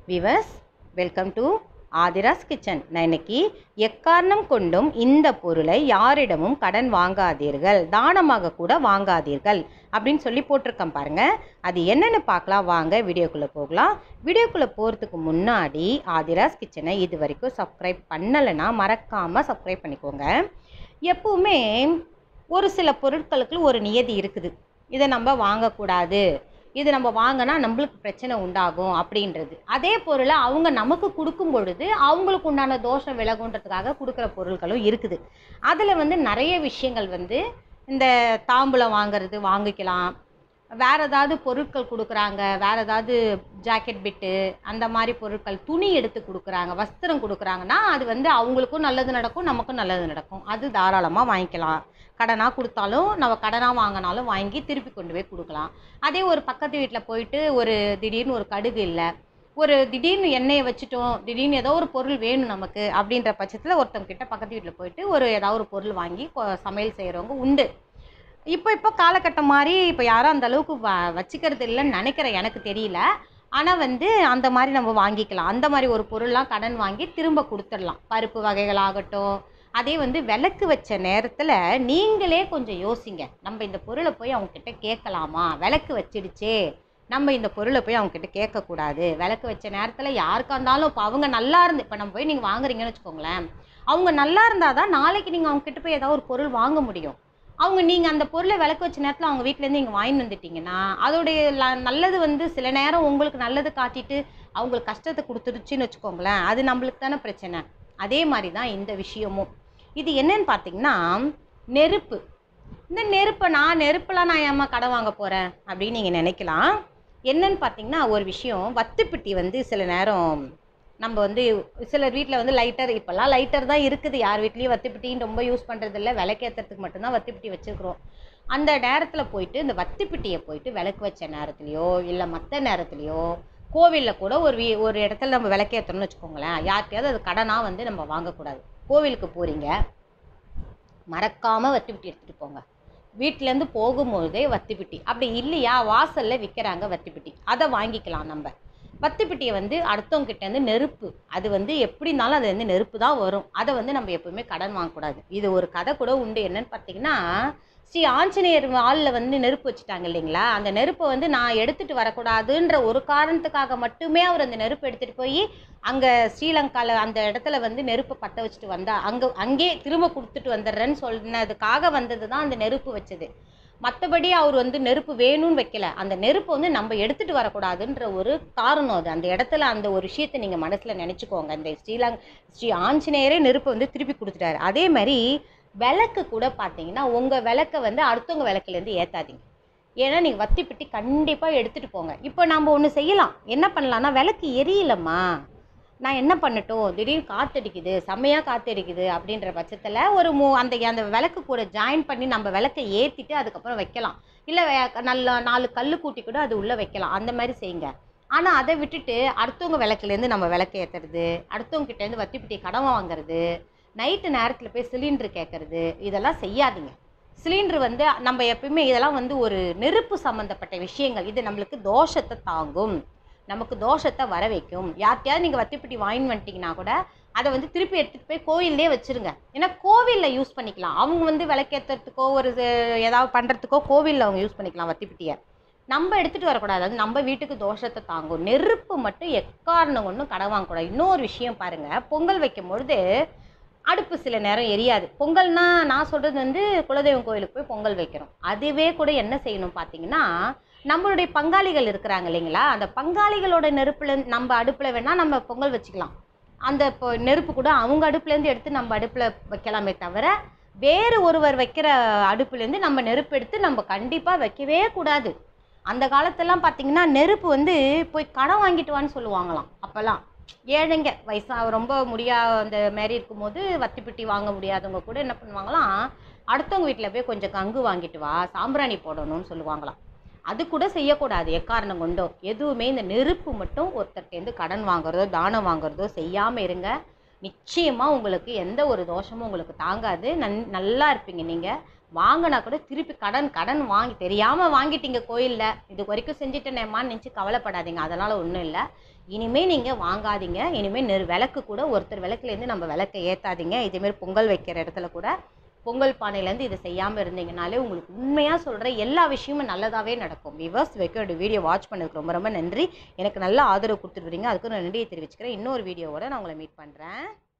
விவஸ் welcome to Aathira's kitchen நான் இன்னைக்கு எக்காரணம் கொண்டும் இந்த பொருளை யாரிடமும் கடன் வாங்காதீர்கள் தானமாக கூட வாங்காதீர்கள் அப்படின்னு சொல்லி போட்டிருக்கேன் பாருங்க அது என்னென்னு பார்க்கலாம் வாங்க வீடியோக்குள்ளே போகலாம் வீடியோக்குள்ளே போகிறதுக்கு முன்னாடி ஆதிராஸ் கிச்சனை இது வரைக்கும் சப்ஸ்கிரைப் பண்ணலைன்னா மறக்காமல் சப்ஸ்கிரைப் பண்ணிக்கோங்க எப்பவுமே ஒரு சில பொருட்களுக்கு ஒரு நியதி இருக்குது இதை நம்ம வாங்கக்கூடாது இது நம்ம வாங்கினா நம்மளுக்கு பிரச்சனை உண்டாகும் அப்படின்றது அதே பொருளை அவங்க நமக்கு கொடுக்கும் பொழுது அவங்களுக்கு உண்டான தோஷம் விலகுன்றதுக்காக கொடுக்குற பொருட்களும் இருக்குது அதில் வந்து நிறைய விஷயங்கள் வந்து இந்த தாம்பூலம் வாங்குறது வாங்கிக்கலாம் வேற ஏதாவது பொருட்கள் கொடுக்குறாங்க வேற ஏதாவது ஜாக்கெட் பிட்டு அந்த மாதிரி பொருட்கள் துணி எடுத்து கொடுக்குறாங்க வஸ்திரம் கொடுக்குறாங்கன்னா அது வந்து அவங்களுக்கும் நல்லது நடக்கும் நமக்கும் நல்லது நடக்கும் அது தாராளமாக வாங்கிக்கலாம் கடனாக கொடுத்தாலும் நம்ம கடனாக வாங்கினாலும் வாங்கி திருப்பி கொண்டு போய் கொடுக்கலாம் அதே ஒரு பக்கத்து வீட்டில் போயிட்டு ஒரு திடீர்னு ஒரு கடுகு இல்லை ஒரு திடீர்னு எண்ணெயை வச்சுட்டோம் திடீர்னு ஏதோ ஒரு பொருள் வேணும் நமக்கு அப்படின்ற பட்சத்தில் ஒருத்தவங்க கிட்ட பக்கத்து வீட்டில் போயிட்டு ஒரு ஏதாவது ஒரு பொருள் வாங்கி கொ- சமையல் செய்கிறவங்க உண்டு இப்போ இப்போ காலகட்டம் மாதிரி இப்போ யாரும் அந்த அளவுக்கு வ வச்சுக்கிறது இல்லைன்னு நினைக்கிறேன் எனக்கு தெரியல ஆனால் வந்து அந்த மாதிரி நம்ம வாங்கிக்கலாம் அந்த மாதிரி ஒரு பொருள்லாம் கடன் வாங்கி திரும்ப கொடுத்துடலாம் பருப்பு வகைகளாகட்டும் அதே வந்து விளக்கு வச்ச நேரத்தில் நீங்களே கொஞ்சம் யோசிங்க நம்ம இந்த பொருளை போய் அவங்கக்கிட்ட கேட்கலாமா விளக்கு வச்சிடுச்சே நம்ம இந்த பொருளை போய் அவங்கக்கிட்ட கேட்கக்கூடாது விளக்கு வச்ச நேரத்தில் யாருக்கா இருந்தாலும் இப்போ அவங்க நல்லா இருந்து இப்போ நம்ம போய் நீங்கள் வாங்குறீங்கன்னு வச்சுக்கோங்களேன் அவங்க நல்லா இருந்தால் தான் நாளைக்கு நீங்கள் அவங்கக்கிட்ட போய் ஏதாவது ஒரு பொருள் வாங்க முடியும் அவங்க நீங்கள் அந்த பொருளை விளக்கு வச்ச நேரத்தில் அவங்க வீட்டிலேருந்து இங்கே வாங்கிட்டு வந்துட்டீங்கன்னா அதோடைய ல- நல்லது வந்து சில நேரம் உங்களுக்கு நல்லது காட்டிட்டு அவங்களுக்கு கஷ்டத்தை கொடுத்துருச்சுன்னு வச்சுக்கோங்களேன் அது நம்மளுக்கு தானே பிரச்சனை அதே மாதிரி தான் இந்த விஷயமும் இது என்னன்னு பார்த்தீங்கன்னா நெருப்பு இந்த நெருப்பை நான் நெருப்பெல்லாம் நான் ஏம்மா கடன் வாங்க போகிறேன் அப்படின்னு நீங்கள் நினைக்கலாம் என்னன்னு பார்த்தீங்கன்னா ஒரு விஷயம் வத்துப்பிட்டி வந்து சில நேரம் நம்ம வந்து சிலர் வீட்டில் வந்து லைட்டர் இப்போல்லாம் லைட்டர் தான் இருக்குது யார் வீட்லேயும் வத்திப்பிட்டின்னு ரொம்ப யூஸ் பண்ணுறது இல்லை விளக்கேற்றுறதுக்கு மட்டும்தான் வத்திப்பிட்டி வச்சுருக்குறோம் அந்த நேரத்தில் போயிட்டு இந்த வத்திப்பிட்டியை போயிட்டு விளக்கு வச்ச நேரத்துலையோ இல்லை மற்ற நேரத்துலையோ கோவிலில் கூட ஒரு வீ ஒரு இடத்துல நம்ம விளக்கேற்றணும்னு வச்சுக்கோங்களேன் யார்கிட்டயாவது அது கடனாக வந்து நம்ம வாங்கக்கூடாது கோவிலுக்கு போகிறீங்க மறக்காமல் வத்திப்பிட்டி எடுத்துகிட்டு போங்க வீட்டிலேருந்து போகும்போதே வத்திப்பிட்டி அப்படி இல்லையா வாசலில் விற்கிறாங்க வத்திப்பிட்டி அதை வாங்கிக்கலாம் நம்ம வத்திப்பிட்டியை வந்து அடுத்தவங்க கிட்டேருந்து நெருப்பு அது வந்து எப்படி இருந்தாலும் அது வந்து நெருப்பு தான் வரும் அதை வந்து நம்ம எப்பவுமே கடன் வாங்கக்கூடாது இது ஒரு கதை கூட உண்டு என்னன்னு பார்த்தீங்கன்னா ஸ்ரீ ஆஞ்சநேயர் வாலில் வந்து நெருப்பு வச்சுட்டாங்க இல்லைங்களா அந்த நெருப்பை வந்து நான் எடுத்துட்டு வரக்கூடாதுன்ற ஒரு காரணத்துக்காக மட்டுமே அவர் அந்த நெருப்பு எடுத்துகிட்டு போய் அங்கே ஸ்ரீலங்காவில் அந்த இடத்துல வந்து நெருப்பை பற்ற வச்சுட்டு வந்தா அங்கே அங்கே திரும்ப கொடுத்துட்டு வந்துடுறேன்னு சொன்னதுக்காக வந்தது தான் அந்த நெருப்பு வச்சது மற்றபடி அவர் வந்து நெருப்பு வேணும்னு வைக்கல அந்த நெருப்பு வந்து நம்ம எடுத்துட்டு வரக்கூடாதுன்ற ஒரு காரணம் அது அந்த இடத்துல அந்த ஒரு விஷயத்தை நீங்கள் மனசில் நினச்சிக்கோங்க இந்த ஸ்ரீலங் ஸ்ரீ ஆஞ்சநேயரே நெருப்பை வந்து திருப்பி கொடுத்துட்டாரு அதே மாதிரி விளக்கு கூட பார்த்தீங்கன்னா உங்கள் விளக்கை வந்து அடுத்தவங்க விளக்குலேருந்து ஏற்றாதீங்க ஏன்னா நீங்கள் வத்திப்பிட்டி கண்டிப்பாக எடுத்துகிட்டு போங்க இப்போ நம்ம ஒன்று செய்யலாம் என்ன பண்ணலாம்னா விளக்கு எரியலம்மா நான் என்ன பண்ணட்டும் திடீர்னு காத்தடிக்குது செம்மையாக காத்தடிக்குது அப்படின்ற பட்சத்தில் ஒரு மூ அந்த அந்த விளக்கு கூட ஜாயின் பண்ணி நம்ம விளக்கை ஏற்றிட்டு அதுக்கப்புறம் வைக்கலாம் இல்லை நல்ல நாலு கல் கூட்டி கூட அது உள்ளே வைக்கலாம் அந்த மாதிரி செய்யுங்க ஆனால் அதை விட்டுட்டு அடுத்தவங்க விளக்குலேருந்து நம்ம விளக்கு ஏற்றுறது அடுத்தவங்க கிட்டேருந்து வத்திப்பிட்டி கடன் வாங்குறது நைட்டு நேரத்தில் போய் சிலிண்டர் கேட்குறது இதெல்லாம் செய்யாதீங்க சிலிண்டர் வந்து நம்ம எப்பயுமே இதெல்லாம் வந்து ஒரு நெருப்பு சம்மந்தப்பட்ட விஷயங்கள் இது நம்மளுக்கு தோஷத்தை தாங்கும் நமக்கு தோஷத்தை வர வைக்கும் யார்கிட்டயாவது நீங்கள் வத்திப்பிட்டி வாங்கி வந்துட்டீங்கன்னா கூட அதை வந்து திருப்பி எடுத்துகிட்டு போய் கோயிலே வச்சுருங்க ஏன்னா கோவிலில் யூஸ் பண்ணிக்கலாம் அவங்க வந்து விளக்கேற்றுறதுக்கோ ஒரு இது ஏதாவது பண்ணுறதுக்கோ கோவிலில் அவங்க யூஸ் பண்ணிக்கலாம் வத்திப்பிட்டியை நம்ம எடுத்துகிட்டு வரக்கூடாது அது நம்ம வீட்டுக்கு தோஷத்தை தாங்கும் நெருப்பு மட்டும் எக்காரணம் ஒன்றும் கடன் வாங்கக்கூடாது இன்னொரு விஷயம் பாருங்கள் பொங்கல் வைக்கும் பொழுது அடுப்பு சில நேரம் எரியாது பொங்கல்னா நான் சொல்கிறது வந்து குலதெய்வம் கோயிலுக்கு போய் பொங்கல் வைக்கிறோம் அதுவே கூட என்ன செய்யணும் பார்த்தீங்கன்னா நம்மளுடைய பங்காளிகள் இருக்கிறாங்க இல்லைங்களா அந்த பங்காளிகளோட நெருப்புல நம்ம அடுப்பில் வேணால் நம்ம பொங்கல் வச்சுக்கலாம் அந்த இப்போ நெருப்பு கூட அவங்க அடுப்புலேருந்து எடுத்து நம்ம அடுப்பில் வைக்கலாமே தவிர வேறு ஒருவர் வைக்கிற அடுப்புலேருந்து நம்ம நெருப்பு எடுத்து நம்ம கண்டிப்பாக வைக்கவே கூடாது அந்த காலத்தெல்லாம் பார்த்தீங்கன்னா நெருப்பு வந்து போய் கடன் வாங்கிட்டு வான்னு சொல்லுவாங்களாம் அப்போல்லாம் ஏழைங்க வயசா ரொம்ப முடியா அந்த மாதிரி இருக்கும்போது வத்திப்பிட்டி வாங்க முடியாதவங்க கூட என்ன பண்ணுவாங்களாம் அடுத்தவங்க வீட்டில் போய் கொஞ்சம் கங்கு வாங்கிட்டு வா சாம்பிராணி போடணும்னு சொல்லுவாங்களாம் அது கூட செய்யக்கூடாது எக்காரணம் கொண்டோ எதுவுமே இந்த நெருப்பு மட்டும் ஒருத்தர்ட்டேருந்து கடன் வாங்குறதோ தானம் வாங்குறதோ செய்யாமல் இருங்க நிச்சயமாக உங்களுக்கு எந்த ஒரு தோஷமும் உங்களுக்கு தாங்காது நன் நல்லா இருப்பீங்க நீங்கள் வாங்கினா கூட திருப்பி கடன் கடன் வாங்கி தெரியாமல் வாங்கிட்டீங்க கோயிலில் இது வரைக்கும் செஞ்சுட்டேனேம்மான்னு நினச்சி கவலைப்படாதீங்க அதனால் ஒன்றும் இல்லை இனிமேல் நீங்கள் வாங்காதீங்க இனிமேல் நெரு விளக்கு கூட ஒருத்தர் விளக்குலேருந்து நம்ம விளக்கை ஏற்றாதீங்க இதேமாரி பொங்கல் வைக்கிற இடத்துல கூட பொங்கல் பானையிலேருந்து இதை செய்யாமல் இருந்தீங்கனாலே உங்களுக்கு உண்மையாக சொல்கிற எல்லா விஷயமும் நல்லதாகவே நடக்கும் விவர்ஸ் வைக்கோட வீடியோ வாட்ச் பண்ணதுக்கு ரொம்ப ரொம்ப நன்றி எனக்கு நல்ல ஆதரவு கொடுத்துட்டு வரீங்க அதுக்கு நான் நன்றியை தெரிவிச்சுக்கிறேன் இன்னொரு வீடியோவோட நான் உங்களை மீட் பண்ணுறேன்